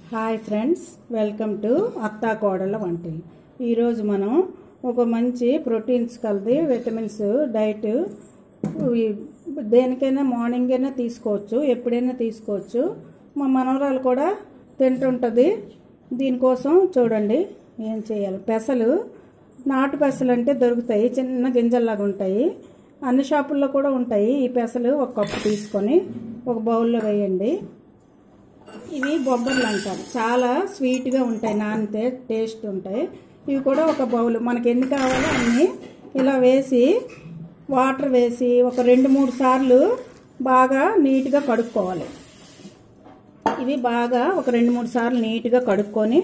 hi friends welcome to అత్తా కోడళ్ళ వంటలు ఈరోజు మనం ఒక మంచి ప్రోటీన్స్ కలిది విటమిన్స్ డైట్ ఇవి దేనికైనా మార్నింగ్ అయినా తీసుకోవచ్చు ఎప్పుడైనా తీసుకోవచ్చు మా మనవరాలు కూడా తింటుంటుంది దీనికోసం చూడండి ఏం చేయాలి పెసలు నాటు పెసలు అంటే దొరుకుతాయి చిన్న గింజల్లాగా ఉంటాయి అన్ని షాపుల్లో కూడా ఉంటాయి ఈ పెసలు ఒక కప్పు తీసుకొని ఒక బౌల్లో వేయండి ఇవి బొబ్బర్లు అంటారు చాలా స్వీట్గా ఉంటాయి నానితే టేస్ట్ ఉంటాయి ఇవి కూడా ఒక బౌల్ మనకి ఎన్ని కావాలో అన్నీ ఇలా వేసి వాటర్ వేసి ఒక రెండు మూడు సార్లు బాగా నీట్గా కడుక్కోవాలి ఇవి బాగా ఒక రెండు మూడు సార్లు నీట్గా కడుక్కొని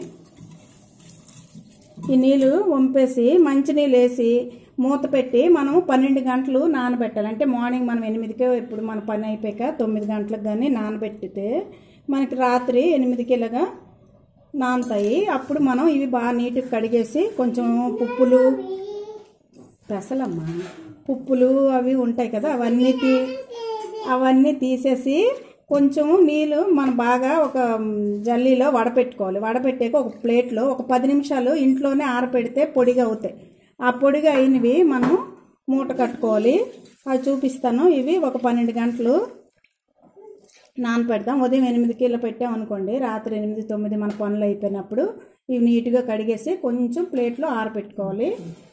ఈ నీళ్ళు వంపేసి మంచినీళ్ళు వేసి మూత పెట్టి మనం పన్నెండు గంటలు నానబెట్టాలి అంటే మార్నింగ్ మనం ఎనిమిదికే ఇప్పుడు మన పని అయిపోయాక తొమ్మిది గంటలకు కానీ నానబెట్టితే మనకి రాత్రి ఎనిమిదికి ఇలాగా నానుతాయి అప్పుడు మనం ఇవి బాగా నీట్గా కడిగేసి కొంచెం పుప్పులు పెసలమ్మా పుప్పులు అవి ఉంటాయి కదా అవన్నీ తీ అవన్నీ తీసేసి కొంచెం నీళ్ళు మనం బాగా ఒక జల్లీలో వడపెట్టుకోవాలి వడపెట్టాక ఒక ప్లేట్లో ఒక పది నిమిషాలు ఇంట్లోనే ఆరపెడితే పొడిగా అవుతాయి ఆ పొడిగా అయినవి మనం మూట కట్టుకోవాలి అవి చూపిస్తాను ఇవి ఒక పన్నెండు గంటలు నానపెడతాం ఉదయం ఎనిమిదికి ఇలా పెట్టాం అనుకోండి రాత్రి ఎనిమిది తొమ్మిది మన పనులు అయిపోయినప్పుడు ఇవి నీట్గా కడిగేసి కొంచెం ప్లేట్లో ఆరబెట్టుకోవాలి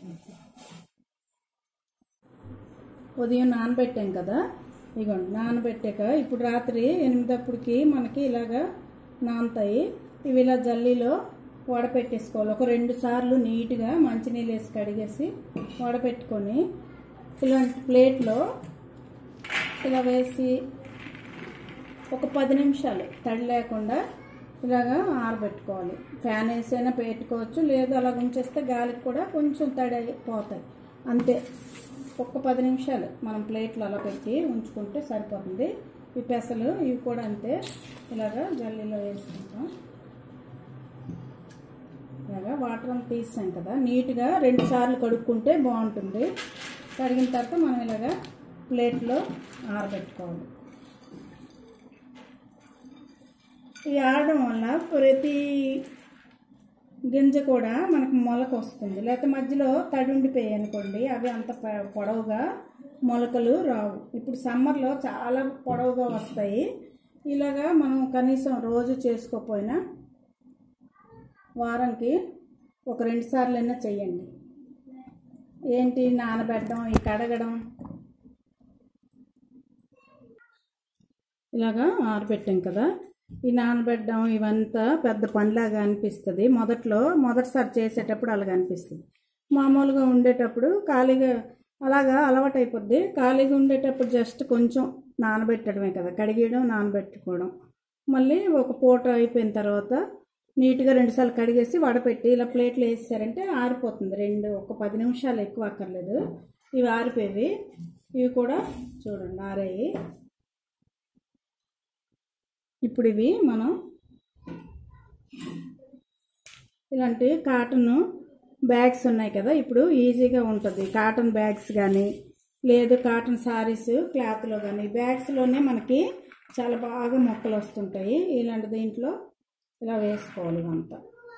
ఉదయం నానబెట్టాం కదా ఇగోండి నానబెట్టాక ఇప్పుడు రాత్రి ఎనిమిదప్పటికి మనకి ఇలాగా నానుతాయి ఇవి ఇలా జల్లీలో వడపెట్టేసుకోవాలి ఒక రెండు సార్లు నీట్గా మంచినీళ్ళు వేసి కడిగేసి వడపెట్టుకొని ఇలాంటి ప్లేట్లో ఇలా వేసి ఒక పది నిమిషాలు తడి లేకుండా ఇలాగా ఆరబెట్టుకోవాలి ఫ్యాన్ వేసైనా పెట్టుకోవచ్చు లేదు అలా ఉంచేస్తే గాలికి కూడా కొంచెం తడి అయిపోతాయి అంతే ఒక్క పది నిమిషాలు మనం ప్లేట్లో అలా పెట్టి ఉంచుకుంటే సరిపోతుంది ఈ పెసలు ఇవి కూడా అంతే ఇలాగా జల్లీలో వేసుకుంటాం ఇలాగా వాటర్ అంతా తీసాం కదా నీట్గా రెండు సార్లు కడుక్కుంటే బాగుంటుంది కడిగిన తర్వాత మనం ఇలాగా ప్లేట్లో ఆరబెట్టుకోవాలి ఇవి ఆడడం వల్ల ప్రతి గింజ కూడా మనకు మొలక వస్తుంది లేకపోతే మధ్యలో తడి ఉండిపోయాయి అనుకోండి అవి అంత ప- పొడవుగా మొలకలు రావు ఇప్పుడు సమ్మర్లో చాలా పొడవుగా వస్తాయి ఇలాగా మనం కనీసం రోజు చేసుకోకపోయినా వారంకి ఒక రెండు సార్లు అయినా చెయ్యండి ఏంటి నానబెట్టడం ఈ కడగడం ఇలాగా ఆరబెట్టాం కదా ఈ నానబెట్టడం ఇవంతా పెద్ద పనిలాగా అనిపిస్తుంది మొదట్లో మొదటిసారి చేసేటప్పుడు అలాగ అనిపిస్తుంది మామూలుగా ఉండేటప్పుడు ఖాళీగా అలాగా అలవాటు అయిపోద్ది ఖాళీగా ఉండేటప్పుడు జస్ట్ కొంచెం నానబెట్టడమే కదా కడిగేయడం నానబెట్టుకోవడం మళ్ళీ ఒక పూట అయిపోయిన తర్వాత నీట్గా రెండుసార్లు కడిగేసి వడపెట్టి ఇలా ప్లేట్లు వేసారంటే ఆరిపోతుంది రెండు ఒక పది నిమిషాలు ఎక్కువ అక్కర్లేదు ఇవి ఆరిపోయేవి ఇవి కూడా చూడండి ఆరాయి ఇప్పుడు ఇవి మనం ఇలాంటి కాటన్ బ్యాగ్స్ ఉన్నాయి కదా ఇప్పుడు ఈజీగా ఉంటుంది కాటన్ బ్యాగ్స్ కానీ లేదు కాటన్ సారీస్ క్లాత్లో కానీ బ్యాగ్స్లోనే మనకి చాలా బాగా మొక్కలు వస్తుంటాయి ఇలాంటి దీంట్లో ఇలా వేసుకోవాలి ఇవంతా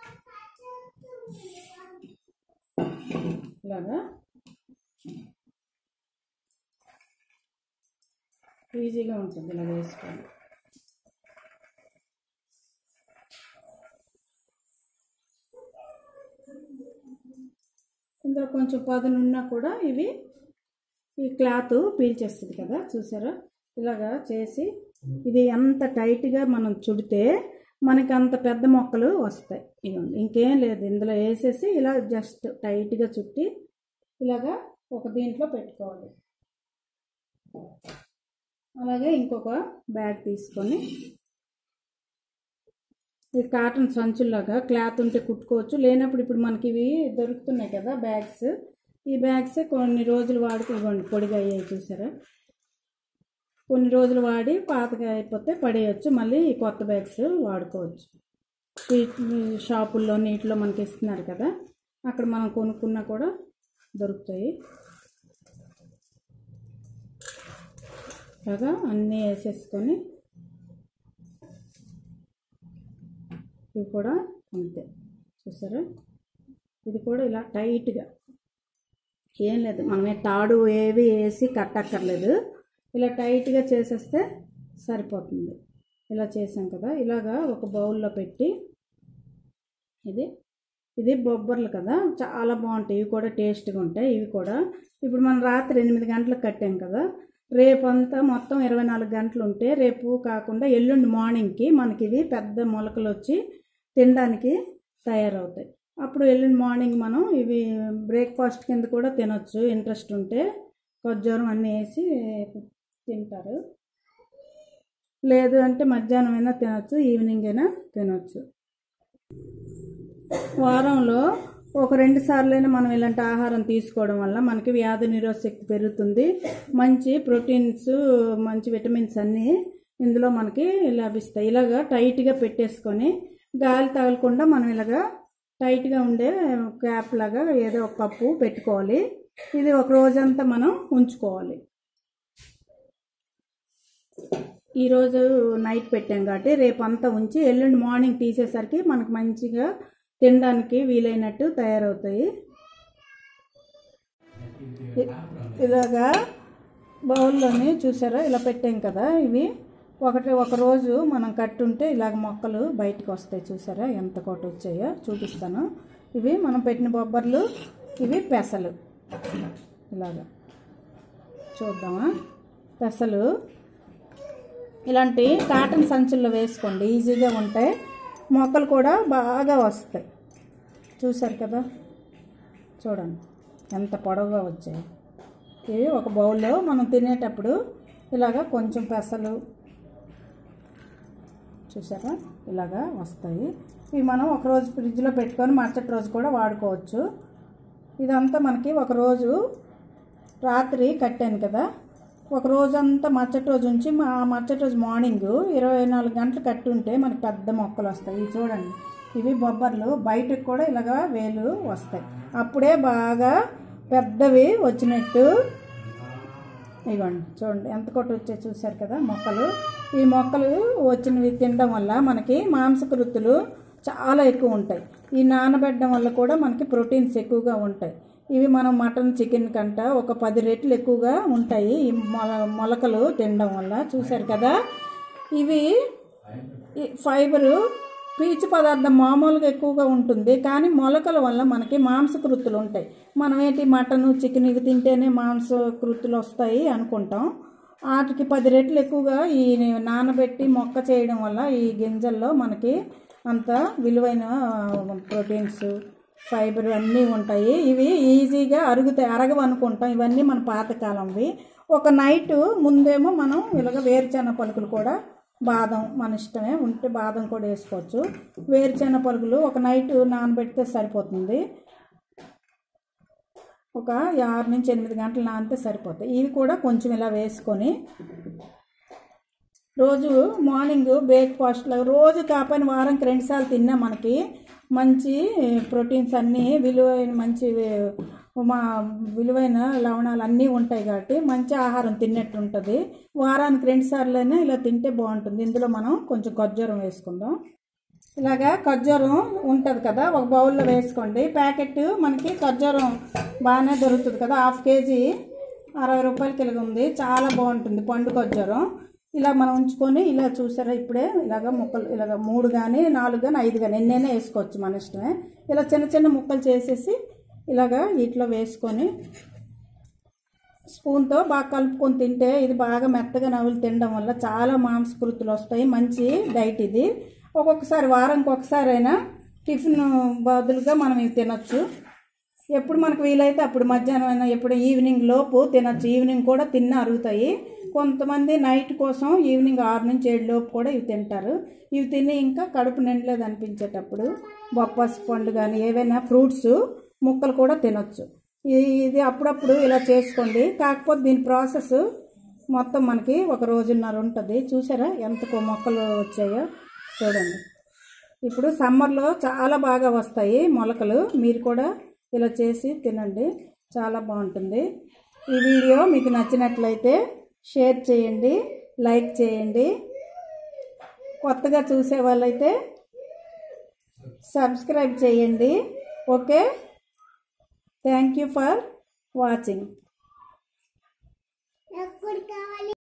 ఇలాగా ఈజీగా ఉంటుంది ఇలా వేసుకోవాలి ఇందులో కొంచెం పదునున్నా కూడా ఇవి ఈ క్లాత్ పీల్చేస్తుంది కదా చూసారా ఇలాగా చేసి ఇది ఎంత టైట్గా మనం చుడితే మనకి అంత పెద్ద మొక్కలు వస్తాయి ఇవ్వండి ఇంకేం లేదు ఇందులో వేసేసి ఇలా జస్ట్ టైట్గా చుట్టి ఇలాగా ఒక దీంట్లో పెట్టుకోవాలి అలాగే ఇంకొక బ్యాగ్ తీసుకొని ఈ కాటన్ సంచుల్లాగా క్లాత్ ఉంటే కుట్టుకోవచ్చు లేనప్పుడు ఇప్పుడు మనకి ఇవి దొరుకుతున్నాయి కదా బ్యాగ్స్ ఈ బ్యాగ్స్ కొన్ని రోజులు వాడుకు ఇవ్వండి పొడిగా అయ్యాయి చూసారా కొన్ని రోజులు వాడి పాతగా అయిపోతే పడేయచ్చు మళ్ళీ ఈ కొత్త బ్యాగ్స్ వాడుకోవచ్చు ఈ షాపుల్లో నీటిలో మనకి ఇస్తున్నారు కదా అక్కడ మనం కొనుక్కున్నా కూడా దొరుకుతాయి అలాగా అన్నీ వేసేసుకొని ఇవి కూడా అంతే చూసారా ఇది కూడా ఇలా టైట్గా ఏం లేదు మనమే తాడు ఏవి వేసి కట్టక్కర్లేదు ఇలా టైట్గా చేసేస్తే సరిపోతుంది ఇలా చేసాం కదా ఇలాగా ఒక బౌల్లో పెట్టి ఇది ఇది బొబ్బర్లు కదా చాలా బాగుంటాయి ఇవి కూడా టేస్ట్గా ఉంటాయి ఇవి కూడా ఇప్పుడు మనం రాత్రి ఎనిమిది గంటలకు కట్టాం కదా రేపంతా మొత్తం ఇరవై నాలుగు గంటలు ఉంటే రేపు కాకుండా ఎల్లుండి మార్నింగ్కి మనకి ఇవి పెద్ద మొలకలు వచ్చి తినడానికి తయారవుతాయి అప్పుడు ఎల్లుండి మార్నింగ్ మనం ఇవి బ్రేక్ఫాస్ట్ కింద కూడా తినొచ్చు ఇంట్రెస్ట్ ఉంటే ఖర్జూరం అన్నీ వేసి తింటారు లేదు అంటే మధ్యాహ్నం అయినా తినొచ్చు ఈవినింగ్ అయినా తినొచ్చు వారంలో ఒక రెండు సార్లైనా మనం ఇలాంటి ఆహారం తీసుకోవడం వల్ల మనకి వ్యాధి నిరోధ శక్తి పెరుగుతుంది మంచి ప్రోటీన్స్ మంచి విటమిన్స్ అన్నీ ఇందులో మనకి లభిస్తాయి ఇలాగా టైట్గా పెట్టేసుకొని గాలి తగలకుండా మనం ఇలాగా టైట్గా ఉండే క్యాప్ లాగా ఏదో ఒక కప్పు పెట్టుకోవాలి ఇది ఒక రోజంతా మనం ఉంచుకోవాలి ఈరోజు నైట్ పెట్టాం కాబట్టి రేపు అంతా ఉంచి ఎల్లుండి మార్నింగ్ తీసేసరికి మనకు మంచిగా తినడానికి వీలైనట్టు తయారవుతాయి ఇ- ఇలాగా బౌల్లోని చూసారా ఇలా పెట్టాం కదా ఇవి ఒకటి ఒక రోజు మనం కట్టుంటే ఇలాగ మొక్కలు బయటకు వస్తాయి చూసారా ఎంత కోట వచ్చాయో చూపిస్తాను ఇవి మనం పెట్టిన బొబ్బర్లు ఇవి పెసలు ఇలాగా చూద్దామా పెసలు ఇలాంటి కాటన్ సంచుల్లో వేసుకోండి ఈజీగా ఉంటాయి మొక్కలు కూడా బాగా వస్తాయి చూసారు కదా చూడండి ఎంత పొడవుగా వచ్చాయి ఇవి ఒక బౌల్లో మనం తినేటప్పుడు ఇలాగా కొంచెం పెసలు చూసారా ఇలాగా వస్తాయి ఇవి మనం ఒక రోజు ఫ్రిడ్జ్లో పెట్టుకొని మరుసటి రోజు కూడా వాడుకోవచ్చు ఇదంతా మనకి ఒక రోజు రాత్రి కట్టాను కదా ఒక రోజంతా మరుసటి రోజు ఉంచి మా మరుసటి రోజు మార్నింగ్ ఇరవై నాలుగు గంటలు కట్టుంటే మనకి పెద్ద మొక్కలు వస్తాయి ఇవి చూడండి ఇవి బొబ్బర్లు బయటకు కూడా ఇలాగా వేలు వస్తాయి అప్పుడే బాగా పెద్దవి వచ్చినట్టు ఇవ్వండి చూడండి ఎంత కొట్టు వచ్చే చూశారు కదా మొక్కలు ఈ మొక్కలు వచ్చినవి తినడం వల్ల మనకి మాంసకృతులు చాలా ఎక్కువ ఉంటాయి ఈ నానబెట్టడం వల్ల కూడా మనకి ప్రోటీన్స్ ఎక్కువగా ఉంటాయి ఇవి మనం మటన్ చికెన్ కంట ఒక పది రెట్లు ఎక్కువగా ఉంటాయి ఈ మొల మొలకలు తినడం వల్ల చూశారు కదా ఇవి ఈ ఫైబరు పీచు పదార్థం మామూలుగా ఎక్కువగా ఉంటుంది కానీ మొలకల వల్ల మనకి మాంసకృతులు ఉంటాయి మనం ఏంటి మటన్ చికెన్ ఇవి తింటేనే మాంసకృతులు వస్తాయి అనుకుంటాం వాటికి పది రెట్లు ఎక్కువగా ఈ నానబెట్టి మొక్క చేయడం వల్ల ఈ గింజల్లో మనకి అంత విలువైన ప్రోటీన్స్ ఫైబర్ అన్నీ ఉంటాయి ఇవి ఈజీగా అరుగుతాయి అరగవు అనుకుంటాం ఇవన్నీ మన పాతకాలంవి ఒక నైట్ ముందేమో మనం ఇలాగ వేరుచెన పలుకులు కూడా బాదం మన ఇష్టమే ఉంటే బాదం కూడా వేసుకోవచ్చు వేరుచెన పలుకులు ఒక నైట్ నానబెడితే సరిపోతుంది ఒక ఆరు నుంచి ఎనిమిది గంటలు నానితే సరిపోతాయి ఇవి కూడా కొంచెం ఇలా వేసుకొని రోజు మార్నింగ్ బ్రేక్ఫాస్ట్లో రోజు కాకపోయిన వారంకి రెండుసార్లు తిన్నా మనకి మంచి ప్రోటీన్స్ అన్నీ విలువైన మంచి మా విలువైన లవణాలు అన్నీ ఉంటాయి కాబట్టి మంచి ఆహారం తిన్నట్టు ఉంటుంది వారానికి రెండు సార్లైనా ఇలా తింటే బాగుంటుంది ఇందులో మనం కొంచెం ఖర్జూరం వేసుకుందాం ఇలాగా ఖర్జూరం ఉంటుంది కదా ఒక బౌల్లో వేసుకోండి ప్యాకెట్ మనకి ఖర్జూరం బాగానే దొరుకుతుంది కదా హాఫ్ కేజీ అరవై రూపాయలకి ఇలాగ ఉంది చాలా బాగుంటుంది పండు ఖర్జూరం ఇలా మనం ఉంచుకొని ఇలా చూసారా ఇప్పుడే ఇలాగ ముక్కలు ఇలాగ మూడు కానీ నాలుగు కానీ ఐదు కానీ ఎన్నైనా వేసుకోవచ్చు మన ఇష్టమే ఇలా చిన్న చిన్న ముక్కలు చేసేసి ఇలాగా వీటిలో వేసుకొని స్పూన్తో బాగా కలుపుకొని తింటే ఇది బాగా మెత్తగా నవ్వులు తినడం వల్ల చాలా మాంసకృతులు వస్తాయి మంచి డైట్ ఇది ఒక్కొక్కసారి వారానికి ఒకసారి అయినా టిఫిన్ బదులుగా మనం ఇవి తినొచ్చు ఎప్పుడు మనకు వీలైతే అప్పుడు మధ్యాహ్నం అయినా ఎప్పుడు ఈవినింగ్ లోపు తినొచ్చు ఈవినింగ్ కూడా తిన్న అరుగుతాయి కొంతమంది నైట్ కోసం ఈవినింగ్ ఆరు నుంచి ఏడు లోపు కూడా ఇవి తింటారు ఇవి తిని ఇంకా కడుపు నిండలేదు అనిపించేటప్పుడు బొప్పాసి పండు కానీ ఏవైనా ఫ్రూట్స్ ముక్కలు కూడా తినొచ్చు ఈ- ఇది అప్పుడప్పుడు ఇలా చేసుకోండి కాకపోతే దీని ప్రాసెస్ మొత్తం మనకి ఒక రోజున్నర ఉంటుంది చూసారా ఎంత కొ- మొక్కలు వచ్చాయో చూడండి ఇప్పుడు సమ్మర్లో చాలా బాగా వస్తాయి మొలకలు మీరు కూడా ఇలా చేసి తినండి చాలా బాగుంటుంది ఈ వీడియో మీకు నచ్చినట్లయితే షేర్ చేయండి లైక్ చేయండి కొత్తగా చూసే వాళ్ళైతే సబ్స్క్రైబ్ చేయండి okay thank you for watching నాకు కూడా కావాలి